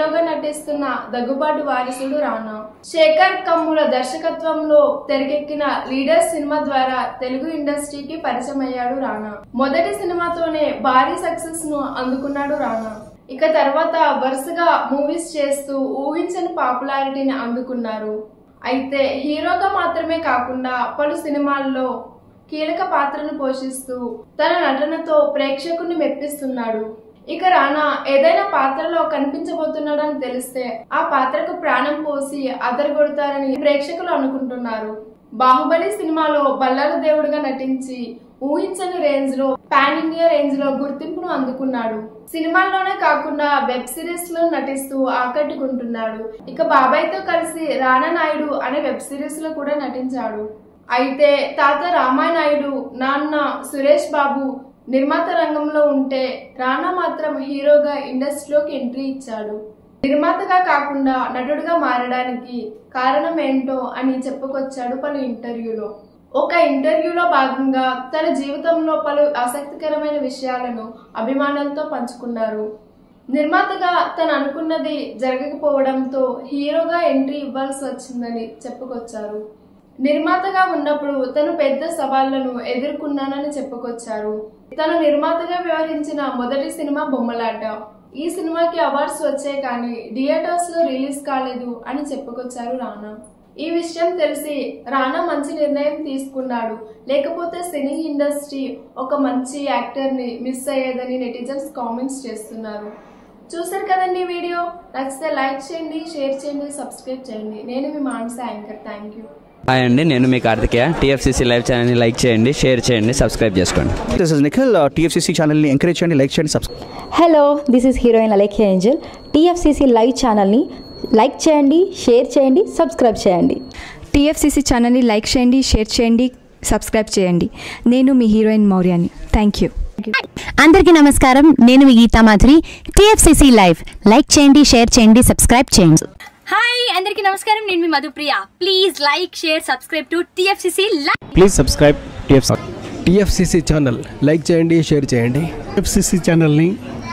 హీరోగా నటిస్తున్న దగ్గుబాటు వారసుడు రానా శేఖర్ కమ్ముల దర్శకత్వంలో తెరకెక్కిన లీడర్ సినిమా ద్వారా తెలుగు ఇండస్ట్రీకి పరిచయం అయ్యాడు రానా మొదటి సినిమాతోనే భారీ సక్సెస్ ను అందుకున్నాడు రానా ఇక తర్వాత వరుసగా మూవీస్ చేస్తూ ఊహించని పాపులారిటీని అందుకున్నారు అయితే హీరోగా మాత్రమే కాకుండా పలు సినిమాల్లో కీలక పాత్రను పోషిస్తూ తన నటనతో ప్రేక్షకుని మెప్పిస్తున్నాడు ఇక రానా ఏదైనా పాత్రలో కనిపించబోతున్నాడని తెలిస్తే ఆ పాత్రకు ప్రాణం పోసి అదరగొడతారని ప్రేక్షకులు అనుకుంటున్నారు బాహుబలి సినిమాలో బల్లాల దేవుడిగా నటించి ఊహించని రేంజ్ లో పాన్ ఇండియా రేంజ్ లో గుర్తింపును అందుకున్నాడు సినిమాల్లోనే కాకుండా వెబ్ సిరీస్ లో నటిస్తూ ఆకట్టుకుంటున్నాడు ఇక బాబాయ్ తో కలిసి రానా నాయుడు అనే వెబ్ సిరీస్ లో కూడా నటించాడు అయితే తాత రామానాయుడు నాన్న సురేష్ బాబు నిర్మాత రంగంలో ఉంటే రానా మాత్రం హీరోగా ఇండస్ట్రీలోకి ఎంట్రీ ఇచ్చాడు నిర్మాతగా కాకుండా నటుడుగా మారడానికి కారణం ఏంటో అని చెప్పుకొచ్చాడు పలు ఇంటర్వ్యూలో ఒక ఇంటర్వ్యూలో భాగంగా తన జీవితంలో పలు ఆసక్తికరమైన విషయాలను అభిమానులతో పంచుకున్నారు నిర్మాతగా తను అనుకున్నది జరగకపోవడంతో హీరోగా ఎంట్రీ ఇవ్వాల్సి వచ్చిందని చెప్పుకొచ్చారు నిర్మాతగా ఉన్నప్పుడు తను పెద్ద సవాళ్లను ఎదుర్కొన్నానని చెప్పుకొచ్చారు తను నిర్మాతగా వ్యవహరించిన మొదటి సినిమా బొమ్మలాట ఈ సినిమాకి అవార్డ్స్ వచ్చాయి కానీ థియేటర్స్ లో రిలీజ్ కాలేదు అని చెప్పుకొచ్చారు రానా ఈ విషయం తెలిసి రానా మంచి నిర్ణయం తీసుకున్నాడు లేకపోతే సినీ ఇండస్ట్రీ ఒక మంచి యాక్టర్ ని మిస్ అయ్యేదని నెటిజన్స్ కామెంట్స్ చేస్తున్నారు చూసారు కదండి ఈ వీడియో నచ్చితే లైక్ చేయండి షేర్ చేయండి సబ్స్క్రైబ్ చేయండి నేను మీ Manasa anchor thank you hi అండి నేను మీ కార్తికేయ టీఎఫ్సీసీ లైవ్ ఛానల్ని లైక్ చేయండి షేర్ చేయండి సబ్స్క్రైబ్ చేసుకోండి దిస్ ఇస్ నిఖిల్ టీఎఫ్సీసీ ఛానల్ని ఎంకరేజ్ చేయండి లైక్ చేయండి subscribe hello this is heroine Alekhya Angel T F C C live ఛానల్ని లైక్ చేయండి షేర్ చేయండి సబ్స్క్రైబ్ చేయండి టీఎఫ్సీసీ ఛానల్ని లైక్ చేయండి షేర్ చేయండి సబ్స్క్రైబ్ చేయండి నేను మీ హీరోయిన్ మౌర్యాని థ్యాంక్ యూ అందరికీ నమస్కారం నేను మీ Geetha Madhuri T F C C live like చేయండి షేర్ చేయండి సబ్స్క్రైబ్ చేయండి హాయ్ అందరికీ నమస్కారం నేను మీ Madhupriya please like share subscribe to T F C C please subscribe T F C T F C C channel like చేయండి షేర్ చేయండి ఎఫ్సిసి ఛానల్ని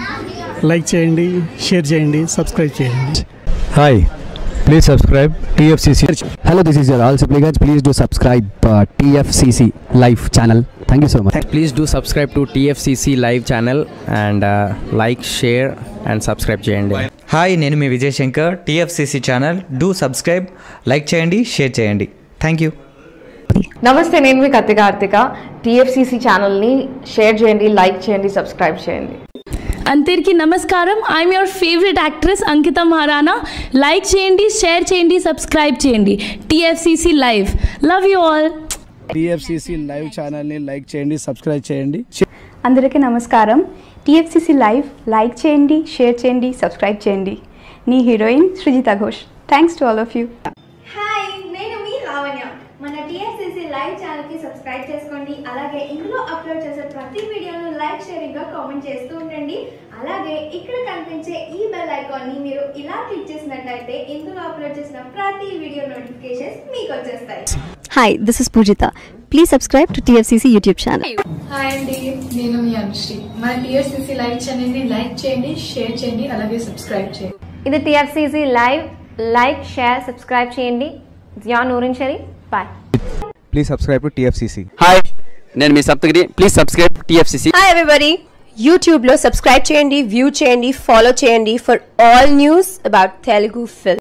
లైక్ చేయండి షేర్ చేయండి సబ్స్క్రైబ్ చేయండి hi please subscribe T F C C hello this is యర్ ఆల్ Sipligunj please do subscribe T F C C live channel thank you so much please do subscribe to T F C C live channel and like share and subscribe చేయండి hi నేను మీ Vijay Shankar T F C C channel do subscribe like చేయండి share చేయండి thank you నమస్తే నేను మీ Kathi Karthika T F C C ఛానల్ని share చేయండి like చేయండి సబ్స్క్రైబ్ చేయండి అందరికీ నమస్కారం I'm your favourite actress Ankita Maharana like చేయండి షేర్ చేయండి సబ్స్క్రైబ్ చేయండి T F C C live love you all T F C C live ఛానల్ని లైక్ చేయండి సబ్స్క్రైబ్ చేయండి అందరికీ నమస్కారం టీఎఫ్సీసీ లైవ్ లైక్ చేయండి షేర్ చేయండి సబ్స్క్రైబ్ చేయండి నీ heroine Srujitha Ghosh thanks to all of you hi నేను మీ లావణ్య మన టీఎస్సీసీ లైవ్ ఛానల్ కి సబ్స్క్రైబ్ చేసుకోండి అలాగే ఇందులో అప్లోడ్ చేసే ప్రతి వీడియోను లైక్ షేరింగ్ గా కామెంట్ చేస్తూ ఉండండి అలాగే ఇక్కడ కనిపించే ఈ బెల్ ఐకాన్ ని మీరు ఇలా క్లిక్ చేసినట్లయితే ఇందులో అప్లోడ్ చేసిన ప్రతి వీడియో నోటిఫికేషన్స్ మీకు వచ్చేస్తాయి hi this is Poojitha please subscribe to T F C C YouTube channel hi అండి నేను మీ అనుశ్రీ మన టీఎస్సీసీ లైవ్ ఛానల్ ని లైక్ చేయండి షేర్ చేయండి అలాగే సబ్స్క్రైబ్ చేయండి ఇది T F C C live like share subscribe చేయండి జియా నూరిన్ షరీ bye please subscribe to T F C C hi నేను మీ Saptagiri please subscribe T F C C hi everybody యూట్యూబ్లో సబ్స్క్రైబ్ చేయండి వ్యూ చేయండి ఫాలో చేయండి for all news about Telugu film